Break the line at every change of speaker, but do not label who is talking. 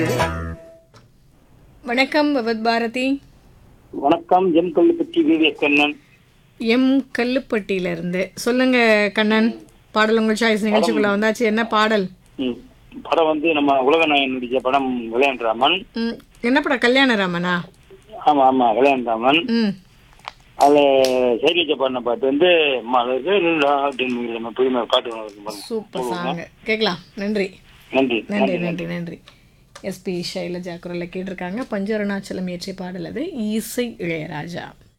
வணக்கம் பகவத் பாரதி
வணக்கம் M Kolluppatti Vivek Kannan
M கல்லுப்பட்டியில இருந்து சொல்லுங்க கண்ணன் பாடல் உங்கள் சாய்ஸ் நிகழ்ச்சிக்குள்ள வந்தாச்சு என்ன பாடல்
ம். படம் வந்து நம்ம உலக நாயன் நடிச்ச படம் விளையாண்டராமன்
ம், என்ன படம் கல்யாணராமனா
ஆமா ஆமா விளையாண்டராமன்
ம்
அதுல சைலஜா பாடின பாட்டு வந்து மலர்கள் அப்படின்னு நம்ம புதுமை பாட்டு ஒண்ணு இருக்கு பாருங்க.
சூப்பர் சாங் கேட்கலாம் நன்றி
நன்றி
நன்றி நன்றி நன்றி எஸ்பி ஷைலஜா குரலில் கேட்டிருக்காங்க பஞ்சருணாச்சலம் இயற்றிய பாடல் அது இசை இளையராஜா